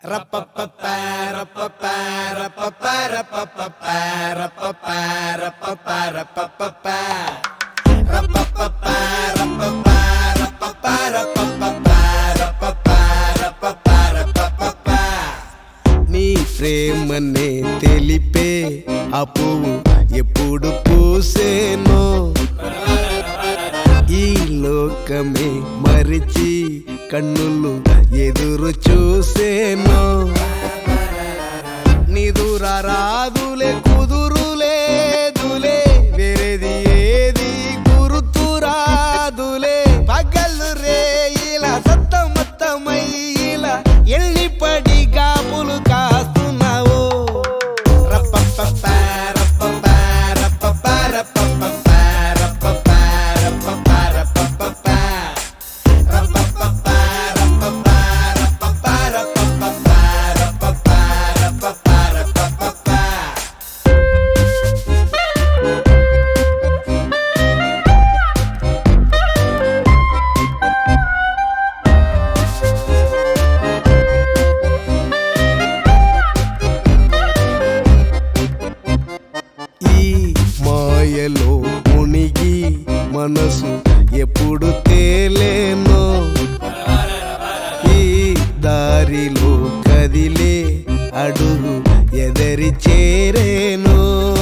నీ ప్రేమనే తెలిపే ఆ పువ్వు ఎప్పుడు పూసేనో ఈ లోకమే మరిచి కన్నులు ఎదురు చూసేనో నిదుర రాదులే కుదురులేదులే వేరేది ఏది గుర్తు రాదులే పగలు రే ఇలా సత్తమత్తమై ఇలా ఎల్లి పడి గాపులు కాస్తున్నావు రప్పప్ప రప్పప్ప రప్పప్ప రప్పప్ప రప్పప్ప రప్పప్ప రప్పప్ప ఈ మాయలో మునిగి మనసు ఎప్పుడు తేలేనో ఈ దారిలో కదిలే అడుగు ఎదరి చేరేను